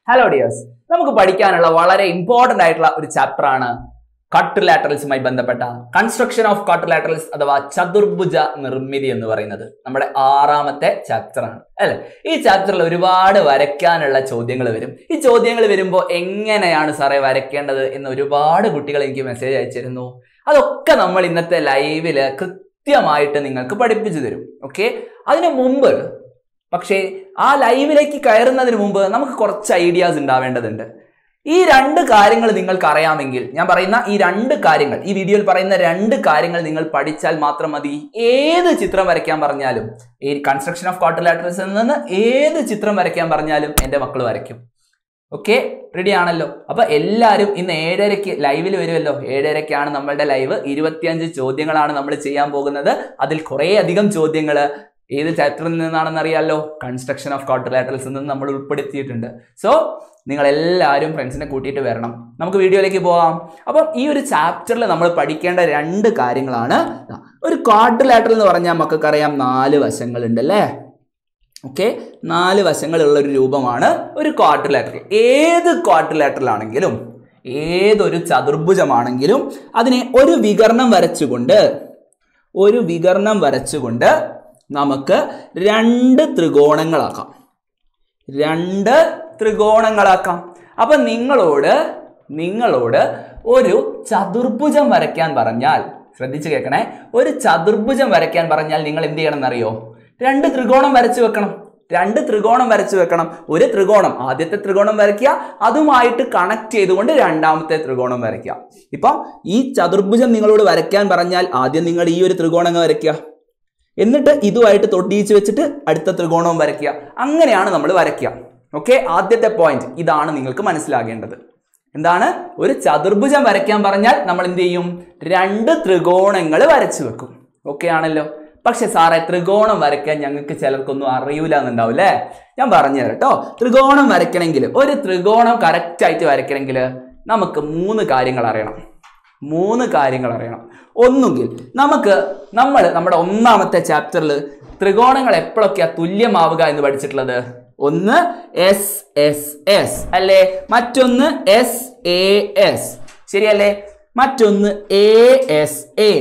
Hello dears നമുക്ക് പഠിക്കാനുള്ള വളരെ ഇമ്പോർട്ടന്റ് ആയിട്ടുള്ള ഒരു ചാപ്റ്റർ ആണ് കട്രിലാറ്ററൽസുമായി ബന്ധപ്പെട്ട കൺസ്ട്രക്ഷൻ ഓഫ് കട്രിലാറ്ററൽസ് അഥവാ ചതുർഭുജ നിർമ്മിതി എന്ന് പറയുന്നത് നമ്മുടെ ആറാമത്തെ ചാപ്റ്റർ ആണ് അല്ലെ ഈ ചാപ്റ്ററിൽ ഒരുപാട് വരയ്ക്കാനുള്ള ചോദ്യങ്ങൾ വരും ഈ ചോദ്യങ്ങൾ വരുമ്പോൾ എങ്ങനെയാണ് സാറേ വരയ്ക്കേണ്ടത് എന്ന് ഒരുപാട് കുട്ടികൾ എനിക്ക് മെസ്സേജ് അയച്ചിരുന്നു അതൊക്കെ നമ്മൾ ഇന്നത്തെ ലൈവില് കൃത്യമായിട്ട് നിങ്ങൾക്ക് പഠിപ്പിച്ചു തരും ഓക്കെ അതിനു മുമ്പ് പക്ഷേ ആ ലൈവിലേക്ക് കയറുന്നതിന് മുമ്പ് നമുക്ക് കുറച്ച് ഐഡിയാസ് ഉണ്ടാവേണ്ടതുണ്ട് ഈ രണ്ട് കാര്യങ്ങൾ നിങ്ങൾക്ക് അറിയാമെങ്കിൽ ഞാൻ പറയുന്ന ഈ രണ്ട് കാര്യങ്ങൾ ഈ വീഡിയോയിൽ പറയുന്ന രണ്ട് കാര്യങ്ങൾ നിങ്ങൾ പഠിച്ചാൽ മാത്രം മതി ഏത് ചിത്രം വരയ്ക്കാൻ പറഞ്ഞാലും ഈ കൺസ്ട്രക്ഷൻ ഓഫ് ക്വാർട്ടർലാറ്ററൽസിൽ നിന്ന് ഏത് ചിത്രം വരയ്ക്കാൻ പറഞ്ഞാലും എൻ്റെ മക്കൾ വരയ്ക്കും ഓക്കെ റെഡി ആണല്ലോ അപ്പൊ എല്ലാവരും ഇന്ന് ഏഴരയ്ക്ക് ലൈവിൽ വരുമല്ലോ ഏഴരയ്ക്കാണ് നമ്മളുടെ ലൈവ് ഇരുപത്തിയഞ്ച് ചോദ്യങ്ങളാണ് നമ്മൾ ചെയ്യാൻ പോകുന്നത് അതിൽ കുറേ അധികം ചോദ്യങ്ങൾ ഏത് ചാപ്റ്ററിൽ നിന്നാണെന്ന് അറിയാമല്ലോ കൺസ്ട്രക്ഷൻ ഓഫ് ക്വാർട്ടർലാറ്ററൽസ് നിന്ന് നമ്മൾ ഉൾപ്പെടുത്തിയിട്ടുണ്ട് സോ നിങ്ങൾ എല്ലാവരും ഫ്രണ്ട്സിനെ കൂട്ടിയിട്ട് വരണം നമുക്ക് വീഡിയോയിലേക്ക് പോകാം അപ്പം ഈ ഒരു ചാപ്റ്ററിൽ നമ്മൾ പഠിക്കേണ്ട രണ്ട് കാര്യങ്ങളാണ് ഒരു ക്വാർട്ടർലാറ്ററൽ എന്ന് പറഞ്ഞാൽ മക്കൾക്കറിയാം നാല് വശങ്ങളുണ്ട് അല്ലേ ഓക്കെ നാല് വശങ്ങളുള്ള ഒരു രൂപമാണ് ഒരു ക്വാർട്ടർലാറ്ററൽ ഏത് ക്വാർട്ടർലാറ്ററൽ ആണെങ്കിലും ഏതൊരു ചതുർഭുജമാണെങ്കിലും അതിനെ ഒരു വികർണം വരച്ചുകൊണ്ട് ഒരു വികർണം വരച്ചുകൊണ്ട് നമുക്ക് രണ്ട് ത്രികോണങ്ങളാക്കാം രണ്ട് ത്രികോണങ്ങളാക്കാം അപ്പൊ നിങ്ങളോട് നിങ്ങളോട് ഒരു ചതുർഭുജം വരയ്ക്കാൻ പറഞ്ഞാൽ ശ്രദ്ധിച്ചു കേൾക്കണേ ഒരു ചതുർഭുജം വരയ്ക്കാൻ പറഞ്ഞാൽ നിങ്ങൾ എന്ത് ചെയ്യണം എന്നറിയോ രണ്ട് ത്രികോണം വരച്ചു വെക്കണം രണ്ട് ത്രികോണം വരച്ചു വെക്കണം ഒരു ത്രികോണം ആദ്യത്തെ ത്രികോണം വരയ്ക്കുക അതുമായിട്ട് കണക്ട് ചെയ്തുകൊണ്ട് രണ്ടാമത്തെ ത്രികോണം വരയ്ക്കുക ഇപ്പം ഈ ചതുർഭുജം നിങ്ങളോട് വരയ്ക്കാൻ പറഞ്ഞാൽ ആദ്യം നിങ്ങൾ ഈ ഒരു ത്രികോണം വരയ്ക്കുക എന്നിട്ട് ഇതുമായിട്ട് തൊട്ടിയിച്ച് വെച്ചിട്ട് അടുത്ത ത്രികോണവും വരയ്ക്കുക അങ്ങനെയാണ് നമ്മൾ വരയ്ക്കുക ഓക്കെ ആദ്യത്തെ പോയിന്റ് ഇതാണ് നിങ്ങൾക്ക് മനസ്സിലാകേണ്ടത് എന്താണ് ഒരു ചതുർഭുജം വരയ്ക്കാൻ പറഞ്ഞാൽ നമ്മൾ എന്ത് ചെയ്യും രണ്ട് ത്രികോണങ്ങൾ വരച്ചു വെക്കും ഓക്കെ ആണല്ലോ പക്ഷെ സാറേ ത്രികോണം വരയ്ക്കാൻ ഞങ്ങൾക്ക് ചിലർക്കൊന്നും അറിയൂല എന്നുണ്ടാവും അല്ലേ ഞാൻ പറഞ്ഞു തരാം കേട്ടോ ത്രികോണം വരയ്ക്കണമെങ്കിൽ ഒരു ത്രികോണം കറക്റ്റ് ആയിട്ട് വരയ്ക്കണമെങ്കിൽ നമുക്ക് മൂന്ന് കാര്യങ്ങൾ അറിയണം മൂന്ന് കാര്യങ്ങൾ അറിയണം ഒന്നുകിൽ നമുക്ക് നമ്മൾ നമ്മുടെ ഒന്നാമത്തെ ചാപ്റ്ററിൽ ത്രികോണങ്ങൾ എപ്പോഴൊക്കെയാ തുല്യമാവുക എന്ന് പഠിച്ചിട്ടുള്ളത് ഒന്ന് എസ് എസ് എസ് അല്ലേ മറ്റൊന്ന് എസ് എ എസ് ശരിയല്ലേ മറ്റൊന്ന് എ എസ് എ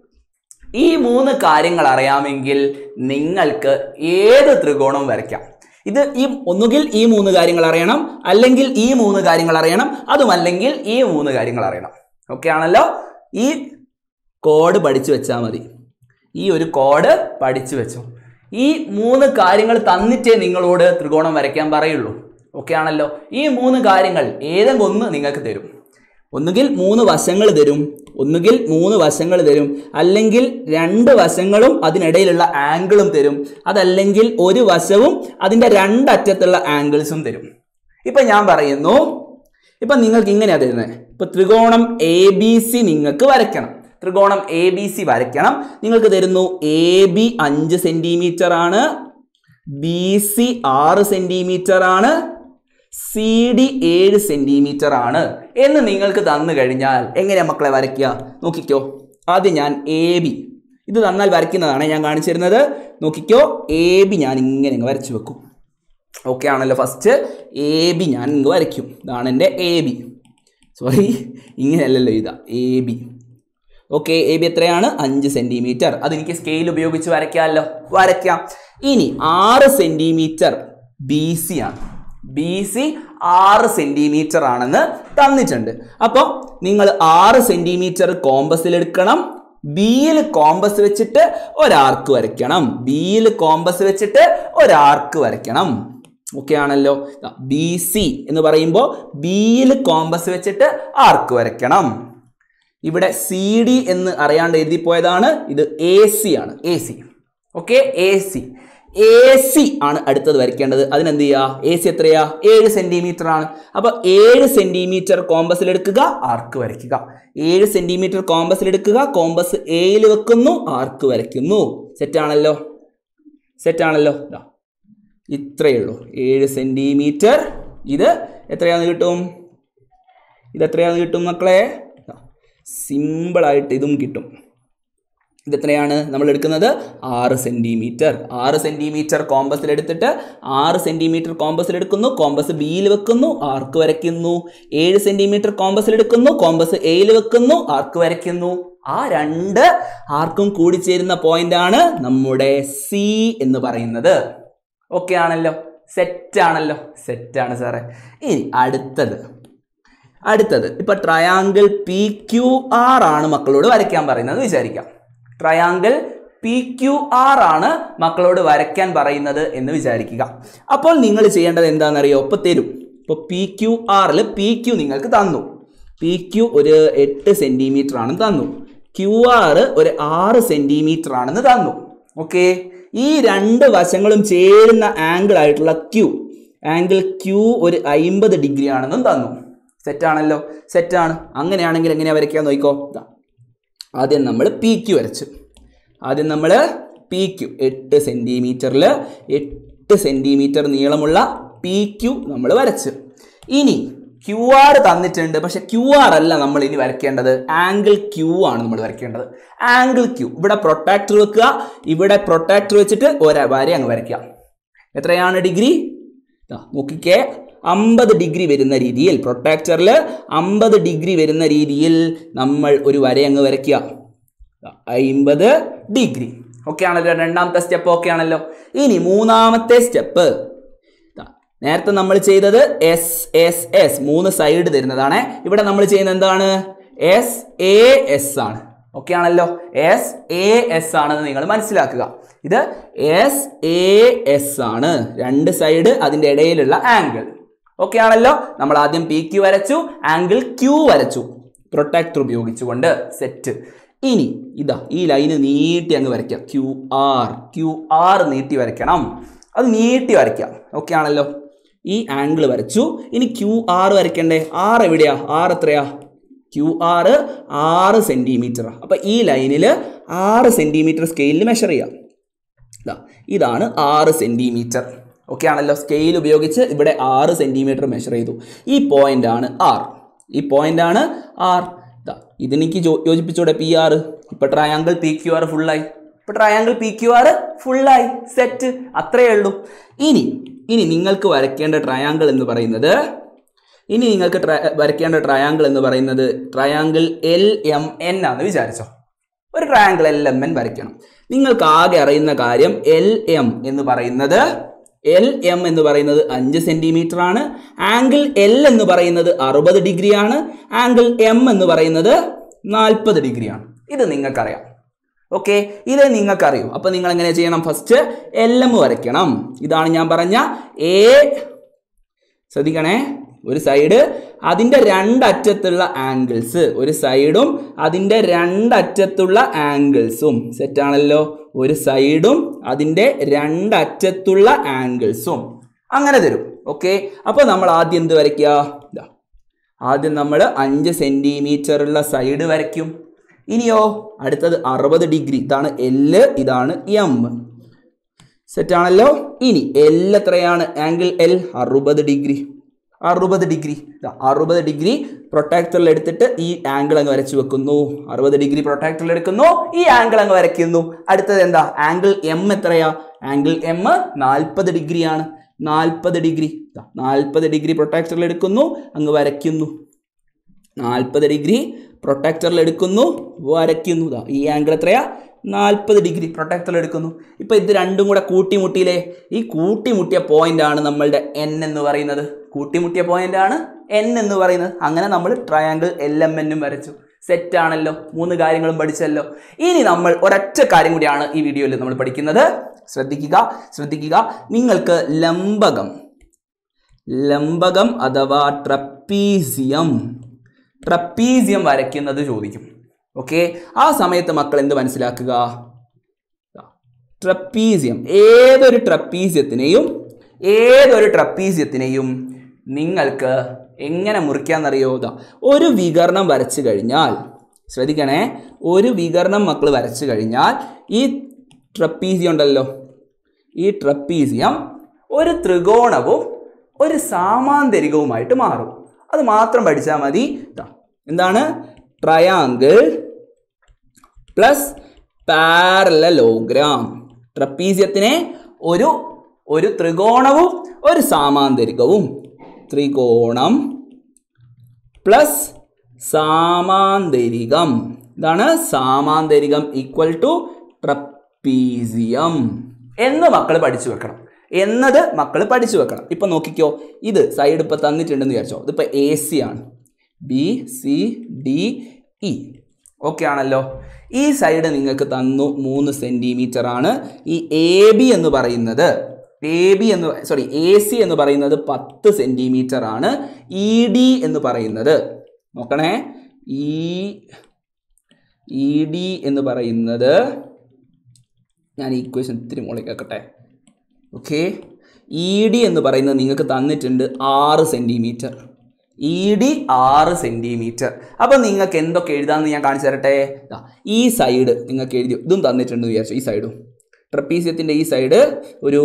ഈ മൂന്ന് കാര്യങ്ങൾ അറിയാമെങ്കിൽ നിങ്ങൾക്ക് ഏത് ത്രികോണവും വരയ്ക്കാം ഇത് ഈ ഒന്നുകിൽ ഈ മൂന്ന് കാര്യങ്ങൾ അറിയണം അല്ലെങ്കിൽ ഈ മൂന്ന് കാര്യങ്ങൾ അറിയണം അതുമല്ലെങ്കിൽ ഈ മൂന്ന് കാര്യങ്ങൾ അറിയണം ഓക്കെ ആണല്ലോ ഈ കോഡ് പഠിച്ചു വെച്ചാൽ മതി ഈ ഒരു കോഡ് പഠിച്ചു വെച്ചു ഈ മൂന്ന് കാര്യങ്ങൾ തന്നിട്ടേ നിങ്ങളോട് ത്രികോണം വരയ്ക്കാൻ പറയുള്ളൂ ഓക്കെ ആണല്ലോ ഈ മൂന്ന് കാര്യങ്ങൾ ഏതെങ്കിലും ഒന്ന് നിങ്ങൾക്ക് തരും ഒന്നുകിൽ മൂന്ന് വശങ്ങൾ തരും ഒന്നുകിൽ മൂന്ന് വശങ്ങൾ തരും അല്ലെങ്കിൽ രണ്ട് വശങ്ങളും അതിനിടയിലുള്ള ആംഗിളും തരും അതല്ലെങ്കിൽ ഒരു വശവും അതിൻ്റെ രണ്ടറ്റത്തുള്ള ആംഗിൾസും തരും ഇപ്പൊ ഞാൻ പറയുന്നു ഇപ്പൊ നിങ്ങൾക്ക് ഇങ്ങനെയാ തരുന്നത് ഇപ്പൊ ത്രികോണം എ ബി സി നിങ്ങൾക്ക് വരയ്ക്കണം ത്രികോണം എ ബി സി വരയ്ക്കണം നിങ്ങൾക്ക് തരുന്നു എ ബി അഞ്ച് സെന്റിമീറ്റർ ആണ് ബി സി ആറ് സെന്റിമീറ്റർ ആണ് സി ഡി ഏഴ് സെന്റിമീറ്റർ ആണ് എന്ന് നിങ്ങൾക്ക് തന്നു കഴിഞ്ഞാൽ എങ്ങനെയാ മക്കളെ വരയ്ക്കുക നോക്കിക്കോ ആദ്യം ഞാൻ എ ബി ഇത് തന്നാൽ വരയ്ക്കുന്നതാണ് ഞാൻ കാണിച്ചു തരുന്നത് നോക്കിക്കോ എ ബി ഞാൻ ഇങ്ങനെ ഇങ്ങ് വരച്ചു വെക്കും ഓക്കെ ആണല്ലോ ഫസ്റ്റ് എ ബി ഞാൻ ഇങ്ങ് വരയ്ക്കും ഇതാണ് എൻ്റെ എ ബി സോറി ഇങ്ങനെയല്ലല്ലോ ഇതാ A B okay A B എത്രയാണ് അഞ്ച് സെന്റിമീറ്റർ അതെനിക്ക് സ്കെയിൽ ഉപയോഗിച്ച് വരയ്ക്കാമല്ലോ വരയ്ക്കാം ഇനി ആറ് സെന്റിമീറ്റർ ബി സി ആണ് ബി സി ആറ് സെന്റിമീറ്റർ ആണെന്ന് തന്നിട്ടുണ്ട് അപ്പം നിങ്ങൾ ആറ് സെന്റിമീറ്റർ കോമ്പസിൽ എടുക്കണം ബിയിൽ കോമ്പസ് വെച്ചിട്ട് ഒരാർക്ക് വരയ്ക്കണം ബിയിൽ കോമ്പസ് വെച്ചിട്ട് ഒരാർക്ക് വരയ്ക്കണം ഓക്കെ ആണല്ലോ ബി സി എന്ന് പറയുമ്പോൾ ബിയിൽ കോമ്പസ് വെച്ചിട്ട് ആർക്ക് വരയ്ക്കണം ഇവിടെ സി ഡി എന്ന് അറിയാണ്ട് എഴുതി പോയതാണ് ഇത് എ സി ആണ് A C okay A C A C ആണ് അടുത്തത് വരയ്ക്കേണ്ടത് അതിനെന്ത് ചെയ്യുക എ സി എത്രയാ ഏഴ് സെന്റിമീറ്റർ ആണ് അപ്പൊ ഏഴ് സെന്റിമീറ്റർ കോമ്പസിൽ എടുക്കുക ആർക്ക് വരയ്ക്കുക ഏഴ് സെന്റിമീറ്റർ കോമ്പസിൽ എടുക്കുക കോമ്പസ് എയിൽ വെക്കുന്നു ആർക്ക് വരയ്ക്കുന്നു സെറ്റ് ആണല്ലോ സെറ്റ് ആണല്ലോ ദാ ഇത്രയേ ഉള്ളൂ ഏഴ് സെന്റിമീറ്റർ ഇത് എത്രയാന്ന് കിട്ടും ഇത് എത്രയാന്ന് കിട്ടും മക്കളെ സിമ്പിളായിട്ട് ഇതും കിട്ടും ഇത് എത്രയാണ് നമ്മൾ എടുക്കുന്നത് ആറ് സെൻറ്റിമീറ്റർ ആറ് സെൻറ്റിമീറ്റർ കോമ്പസിൽ എടുത്തിട്ട് ആറ് സെൻറ്റിമീറ്റർ കോമ്പസിൽ എടുക്കുന്നു കോമ്പസ് ബിയിൽ വെക്കുന്നു ആർക്ക് വരയ്ക്കുന്നു ഏഴ് സെൻറ്റിമീറ്റർ കോമ്പസിൽ എടുക്കുന്നു കോമ്പസ് എയിൽ വെക്കുന്നു ആർക്ക് വരയ്ക്കുന്നു ആ രണ്ട് ആർക്കും കൂടിച്ചേരുന്ന പോയിന്റ് ആണ് നമ്മുടെ സി എന്ന് പറയുന്നത് ഓക്കെ ആണല്ലോ സെറ്റ് ആണല്ലോ സെറ്റ് ആണ് സാറേ ഇനി അടുത്തത് അടുത്തത് ഇപ്പൊ ട്രയാങ്കിൾ പി ക്യു ആർ ആണ് മക്കളോട് വരയ്ക്കാൻ പറയുന്നത് വിചാരിക്കാം ട്രയാങ്കിൾ പി ക്യു ആർ ആണ് മക്കളോട് വരയ്ക്കാൻ പറയുന്നത് എന്ന് വിചാരിക്കുക അപ്പോൾ നിങ്ങൾ ചെയ്യേണ്ടത് എന്താണെന്നറിയോ ഇപ്പൊ തരും ഇപ്പോൾ പി ക്യു ആറിൽ പി ക്യു നിങ്ങൾക്ക് തന്നു പി ക്യു ഒരു എട്ട് സെന്റിമീറ്റർ ആണെന്ന് തന്നു ക്യു ആർ ഒരു ആറ് സെന്റിമീറ്റർ ആണെന്ന് തന്നു ഓക്കെ ഈ രണ്ട് വശങ്ങളും ചേരുന്ന ആംഗിൾ ആയിട്ടുള്ള ക്യു ആംഗിൾ ക്യു ഒരു അയിമ്പത് ഡിഗ്രി ആണെന്നും തന്നു സെറ്റാണല്ലോ സെറ്റാണ് അങ്ങനെയാണെങ്കിൽ എങ്ങനെയാ വരയ്ക്കാൻ നോക്കിക്കോ ദാ. ആദ്യം നമ്മൾ പി ക്യു വരച്ചു ആദ്യം നമ്മൾ പി ക്യു എട്ട് സെൻറ്റിമീറ്ററിൽ എട്ട് സെൻറ്റിമീറ്റർ നീളമുള്ള പി ക്യു നമ്മൾ വരച്ചു ഇനി ക്യു ആർ തന്നിട്ടുണ്ട് പക്ഷെ ക്യു ആർ അല്ല നമ്മൾ ഇനി വരയ്ക്കേണ്ടത് ആംഗിൾ ക്യു ആണ് നമ്മൾ വരയ്ക്കേണ്ടത് ആംഗിൾ ക്യു ഇവിടെ പ്രൊട്ടാക്ടർ വെക്കുക ഇവിടെ പ്രൊട്ടാക്ടർ വെച്ചിട്ട് ഒരു വര അങ്ങ് വരയ്ക്കാം എത്രയാണ് ഡിഗ്രി ദാ നോക്കിക്കേ അമ്പത് ഡിഗ്രി വരുന്ന രീതിയിൽ പ്രൊട്ടാക്ടറിൽ അമ്പത് ഡിഗ്രി വരുന്ന രീതിയിൽ നമ്മൾ ഒരു വര അങ്ങ് വരയ്ക്കുക അമ്പത് ഡിഗ്രി ഓക്കെ ആണല്ലോ രണ്ടാമത്തെ സ്റ്റെപ്പ് ഓക്കെ ആണല്ലോ ഇനി മൂന്നാമത്തെ സ്റ്റെപ്പ് നേരത്തെ നമ്മൾ ചെയ്തത് എസ് എസ് എസ് മൂന്ന് സൈഡ് തരുന്നതാണ് ഇവിടെ നമ്മൾ ചെയ്യുന്നത് എന്താണ് എസ് എ എസ് ആണ് ഓക്കെ ആണല്ലോ എസ് എ എസ് ആണെന്ന് നിങ്ങൾ മനസ്സിലാക്കുക ഇത് എസ് എ എസ് ആണ് രണ്ട് സൈഡ് അതിൻ്റെ ഇടയിലുള്ള ആംഗിൾ ഓക്കെ ആണല്ലോ നമ്മൾ ആദ്യം പി ക്യു വരച്ചു ആംഗിൾ ക്യൂ വരച്ചു പ്രൊട്ടക്ടർ ഉപയോഗിച്ചുകൊണ്ട് സെറ്റ് ഇനി ഇതാ ഈ ലൈന് നീട്ടി അങ്ങ് വരയ്ക്കാം ക്യു ആർ ക്യു ആർ നീട്ടി വരയ്ക്കണം അത് നീട്ടി വരയ്ക്കാം ഓക്കെ ആണല്ലോ ഈ ആംഗിൾ വരച്ചു ഇനി ക്യു ആർ വരയ്ക്കണ്ടേ ആർ എവിടെയാ ആർ എത്രയാ ക്യു ആർ ആറ് സെൻറ്റിമീറ്റർ അപ്പം ഈ ലൈനിൽ ആറ് സെൻറ്റിമീറ്റർ സ്കെയിലിൽ മെഷർ ചെയ്യാം ഇതാ ഇതാണ് ആറ് സെൻറ്റിമീറ്റർ ഓക്കെ ആണല്ലോ സ്കെയിൽ ഉപയോഗിച്ച് ഇവിടെ ആറ് സെൻറ്റിമീറ്റർ മെഷർ ചെയ്തു ഈ പോയിന്റ് ആണ് ആർ ഈ പോയിന്റ് ആണ് ആർ ഇതാ ഇതെനിക്ക് ജോ യോജിപ്പിച്ചോടെ പി ആർ ഇപ്പം ട്രയാങ്കിൾ പി ക്യു ആർ ഫുള്ളായി ഇപ്പം ട്രയാങ്കിൾ പി ക്യു ആർ ഫുള്ളായി സെറ്റ് അത്രയേ ഉള്ളൂ ഇനി ഇനി നിങ്ങൾക്ക് വരയ്ക്കേണ്ട ട്രയാങ്കിൾ എന്ന് പറയുന്നത് ഇനി നിങ്ങൾക്ക് ട്ര വരയ്ക്കേണ്ട ട്രയാങ്കിൾ എന്ന് പറയുന്നത് ട്രയാങ്കിൾ എൽ എം എൻ ആണെന്ന് വിചാരിച്ചോ ഒരു ട്രയാങ്കിൾ എൽ എം എൻ വരയ്ക്കണം നിങ്ങൾക്ക് ആകെ അറിയുന്ന കാര്യം എൽ എം എന്ന് പറയുന്നത് എൽ എം എന്ന് പറയുന്നത് അഞ്ച് സെന്റിമീറ്റർ ആണ് ആംഗിൾ എൽ എന്ന് പറയുന്നത് അറുപത് ഡിഗ്രി ആണ് ആംഗിൾ എം എന്ന് പറയുന്നത് നാൽപ്പത് ഡിഗ്രിയാണ് ഇത് നിങ്ങൾക്കറിയാം ഓക്കെ ഇത് നിങ്ങൾക്കറിയും അപ്പോൾ നിങ്ങൾ എങ്ങനെ ചെയ്യണം ഫസ്റ്റ് എൽ എം വരയ്ക്കണം ഇതാണ് ഞാൻ പറഞ്ഞ എ ശ്രദ്ധിക്കണേ ഒരു സൈഡ് അതിൻ്റെ രണ്ടറ്റത്തുള്ള ആംഗിൾസ് ഒരു സൈഡും അതിൻ്റെ രണ്ടറ്റത്തുള്ള ആംഗിൾസും സെറ്റാണല്ലോ ഒരു സൈഡും അതിൻ്റെ രണ്ടറ്റത്തുള്ള ആംഗിൾസും അങ്ങനെ തരും ഓക്കെ അപ്പോൾ നമ്മൾ ആദ്യം എന്ത് വരയ്ക്കുക ഇതാ ആദ്യം നമ്മൾ അഞ്ച് സെൻറ്റിമീറ്ററുള്ള സൈഡ് വരയ്ക്കും ഇനിയോ അടുത്തത് അറുപത് ഡിഗ്രി ഇതാണ് എല് ഇതാണ് എം സെറ്റാണല്ലോ ഇനി എൽ എത്രയാണ് ആംഗിൾ എൽ അറുപത് ഡിഗ്രി അറുപത് ഡിഗ്രി അറുപത് ഡിഗ്രി പ്രൊട്ടാക്ടറിൽ എടുത്തിട്ട് ഈ ആംഗിൾ അങ്ങ് വരച്ചു വെക്കുന്നു അറുപത് ഡിഗ്രി പ്രൊട്ടാക്ടറിൽ എടുക്കുന്നു ഈ ആംഗിൾ അങ്ങ് വരയ്ക്കുന്നു അടുത്തത് എന്താ ആംഗിൾ എം എത്രയാ ആംഗിൾ എം നാൽപ്പത് ഡിഗ്രിയാണ് നാൽപ്പത് ഡിഗ്രി നാൽപ്പത് ഡിഗ്രി പ്രൊട്ടാക്ടറിൽ എടുക്കുന്നു അങ്ങ് വരയ്ക്കുന്നു നാൽപ്പത് ഡിഗ്രി പ്രൊട്ടക്ടറിൽ എടുക്കുന്നു വരയ്ക്കുന്നു ദാ ഈ ആംഗിൾ എത്രയാ നാൽപ്പത് ഡിഗ്രി പ്രൊട്ടക്ടറിൽ എടുക്കുന്നു ഇപ്പോൾ ഇത് രണ്ടും കൂടെ കൂട്ടിമുട്ടിയില്ലേ ഈ കൂട്ടിമുട്ടിയ പോയിന്റ് ആണ് നമ്മളുടെ എൻ എന്ന് പറയുന്നത് കൂട്ടിമുട്ടിയ പോയിന്റ് ആണ് എൻ എന്ന് പറയുന്നത് അങ്ങനെ നമ്മൾ ട്രയാങ്കിൾ എൽ എം എന്നും വരച്ചു സെറ്റ് ആണല്ലോ മൂന്ന് കാര്യങ്ങളും പഠിച്ചല്ലോ ഇനി നമ്മൾ ഒരൊറ്റ കാര്യം കൂടിയാണ് ഈ വീഡിയോയിൽ നമ്മൾ പഠിക്കുന്നത് ശ്രദ്ധിക്കുക ശ്രദ്ധിക്കുക നിങ്ങൾക്ക് ലംബകം ലംബകം അഥവാ ട്രപ്പീസിയം ട്രപ്പീസിയം വരയ്ക്കുന്നത് ചോദിക്കും ഓക്കെ ആ സമയത്ത് മക്കൾ എന്ത് മനസ്സിലാക്കുക ട്രപ്പീസിയം ഏതൊരു ട്രപ്പീസിയത്തിനെയും ഏതൊരു ട്രപ്പീസിയത്തിനെയും നിങ്ങൾക്ക് എങ്ങനെ മുറിക്കാന്നറിയോ ദാ ഒരു വികരണം വരച്ചു കഴിഞ്ഞാൽ ശ്രദ്ധിക്കണേ ഒരു വികരണം മക്കൾ വരച്ചു കഴിഞ്ഞാൽ ഈ ട്രപ്പീസിയം ഉണ്ടല്ലോ ഈ ട്രപ്പീസിയം ഒരു ത്രികോണവും ഒരു സാമാന്തരികവുമായിട്ട് മാറും അത് മാത്രം പഠിച്ചാൽ മതി ദാ എന്താണ് ട്രയാങ്കിൾ പ്ലസ് പാരലലോഗ്രാം ട്രപ്പീസിയത്തിനെ ഒരു ഒരു ത്രികോണവും ഒരു സാമാന്തരികവും ത്രികോണം പ്ലസ് സാമാന്തരികം ഇതാണ് സാമാന്തരികം ഈക്വൽ ടു ട്രപ്പീസിയം എന്ന് മക്കൾ പഠിച്ചു വെക്കണം എന്നത് മക്കൾ പഠിച്ചു വെക്കണം ഇപ്പൊ നോക്കിക്കോ ഇത് സൈഡ് ഇപ്പൊ തന്നിട്ടുണ്ടെന്ന് വിചാരിച്ചോ ഇതിപ്പോ എ സി ആണ് B C D E okay ആണല്ലോ ഈ സൈഡ് നിങ്ങൾക്ക് തന്നു മൂന്ന് സെന്റിമീറ്റർ ആണ് ഈ എ ബി എന്ന് പറയുന്നത് എ ബി എന്ന് സോറി എ സി എന്ന് പറയുന്നത് പത്ത് സെന്റിമീറ്റർ ആണ് ഇ ഡി എന്ന് പറയുന്നത് നോക്കണേ ഈ ഇ ഡി എന്ന് പറയുന്നത് ഞാൻ ഈക്വേഷൻ ഇത്തിരി മുകളിൽ കേൾക്കട്ടെ ഓക്കെ ഇ ഡി എന്ന് പറയുന്നത് നിങ്ങൾക്ക് തന്നിട്ടുണ്ട് ആറ് സെൻറ്റിമീറ്റർ ഇ ഡി ആറ് സെൻറ്റിമീറ്റർ അപ്പോൾ നിങ്ങൾക്ക് എന്തൊക്കെ എഴുതാമെന്ന് ഞാൻ കാണിച്ചു തരട്ടെ ദാ, ഈ സൈഡ് നിങ്ങൾക്ക് എഴുതി ഇതും തന്നിട്ടുണ്ട് വിചാരിച്ചു ഈ സൈഡും ട്രപ്പീസിയത്തിൻ്റെ ഈ സൈഡ് ഒരു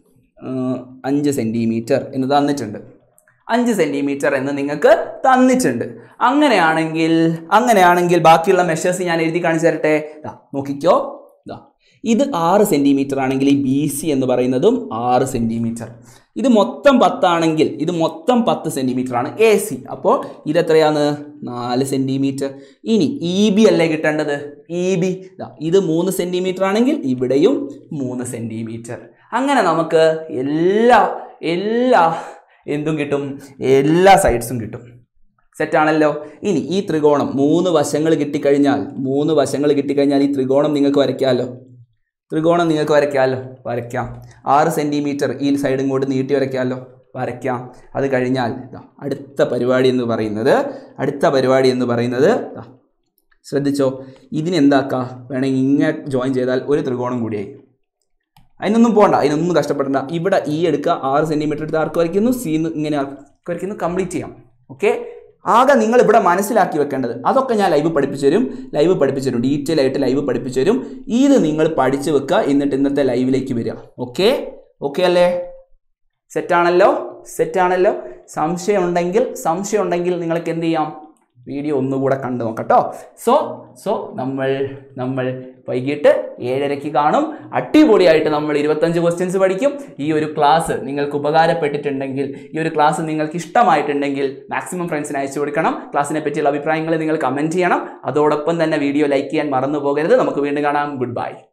ആ, അഞ്ച് സെൻറ്റിമീറ്റർ എന്ന് തന്നിട്ടുണ്ട് അഞ്ച് സെൻറ്റിമീറ്റർ എന്ന് നിങ്ങൾക്ക് തന്നിട്ടുണ്ട് അങ്ങനെയാണെങ്കിൽ അങ്ങനെയാണെങ്കിൽ ബാക്കിയുള്ള മെഷേഴ്സ് ഞാൻ എഴുതി കാണിച്ചു തരട്ടെ ദാ, നോക്കിക്കോ ഇതാ ഇത് ആറ് സെൻറ്റിമീറ്റർ ആണെങ്കിൽ ഈ ബി സി എന്ന് പറയുന്നതും ആറ് സെൻറ്റിമീറ്റർ ഇത് മൊത്തം പത്താണെങ്കിൽ ഇത് മൊത്തം പത്ത് സെൻറ്റിമീറ്റർ ആണ് എ സി അപ്പോൾ ഇതെത്രയാണ് നാല് സെൻറ്റിമീറ്റർ ഇനി ഇ ബി അല്ലേ കിട്ടേണ്ടത് ഇ ബി ഇത് മൂന്ന് സെൻറ്റിമീറ്റർ ആണെങ്കിൽ ഇവിടെയും മൂന്ന് സെൻറ്റിമീറ്റർ അങ്ങനെ നമുക്ക് എല്ലാ എല്ലാ എന്തും കിട്ടും എല്ലാ സൈഡ്സും കിട്ടും സെറ്റാണല്ലോ ഇനി ഈ ത്രികോണം മൂന്ന് വശങ്ങൾ കിട്ടിക്കഴിഞ്ഞാൽ മൂന്ന് വശങ്ങൾ കിട്ടിക്കഴിഞ്ഞാൽ ഈ ത്രികോണം നിങ്ങൾക്ക് വരയ്ക്കാമല്ലോ ത്രികോണം നിങ്ങൾക്ക് വരയ്ക്കാമല്ലോ വരയ്ക്കാം ആറ് സെൻറ്റിമീറ്റർ ഈ സൈഡും കൂടി നീട്ടി വരയ്ക്കാമല്ലോ വരയ്ക്കാം അത് കഴിഞ്ഞാൽ ദാ അടുത്ത പരിപാടി എന്ന് പറയുന്നത് അടുത്ത പരിപാടി എന്ന് പറയുന്നത് ദാ ശ്രദ്ധിച്ചോ ഇതിനെന്താക്കാം വേണമെങ്കിൽ ഇങ്ങനെ ജോയിൻ ചെയ്താൽ ഒരു ത്രികോണം കൂടിയായി അതിനൊന്നും പോകണ്ട അതിനൊന്നും കഷ്ടപ്പെടണ്ട ഇവിടെ ഈ എടുക്കുക ആറ് സെൻറ്റിമീറ്റർ എടുത്ത് ആർക്ക് വരയ്ക്കുന്നു സി ഇങ്ങനെ ആർക്ക് വരയ്ക്കുന്നു കംപ്ലീറ്റ് ചെയ്യാം ഓക്കെ ആകെ നിങ്ങൾ ഇവിടെ മനസ്സിലാക്കി വെക്കേണ്ടത് അതൊക്കെ ഞാൻ ലൈവ് പഠിപ്പിച്ചു തരും ലൈവ് പഠിപ്പിച്ചു തരും ഡീറ്റെയിൽ ആയിട്ട് ലൈവ് പഠിപ്പിച്ചു തരും ഇത് നിങ്ങൾ പഠിച്ചു വെക്കുക എന്നിട്ട് ഇന്നത്തെ ലൈവിലേക്ക് വരിക ഓക്കെ ഓക്കെ അല്ലേ സെറ്റാണല്ലോ സെറ്റാണല്ലോ സംശയം ഉണ്ടെങ്കിൽ സംശയം ഉണ്ടെങ്കിൽ നിങ്ങൾക്ക് എന്ത് ചെയ്യാം വീഡിയോ ഒന്നുകൂടെ കണ്ടു നോക്കട്ടോ സോ സോ നമ്മൾ നമ്മൾ വൈകിട്ട് ഏഴരയ്ക്ക് കാണും അടിപൊളിയായിട്ട് നമ്മൾ ഇരുപത്തഞ്ച് ക്വസ്റ്റ്യൻസ് പഠിക്കും ഈ ഒരു ക്ലാസ് നിങ്ങൾക്ക് ഉപകാരപ്പെട്ടിട്ടുണ്ടെങ്കിൽ ഈ ഒരു ക്ലാസ് നിങ്ങൾക്ക് ഇഷ്ടമായിട്ടുണ്ടെങ്കിൽ മാക്സിമം ഫ്രണ്ട്സിന് അയച്ചു കൊടുക്കണം ക്ലാസ്സിനെ പറ്റിയുള്ള അഭിപ്രായങ്ങൾ നിങ്ങൾ കമൻറ്റ് ചെയ്യണം അതോടൊപ്പം തന്നെ വീഡിയോ ലൈക്ക് ചെയ്യാൻ മറന്നു പോകരുത് നമുക്ക് വീണ്ടും കാണാം ഗുഡ് ബൈ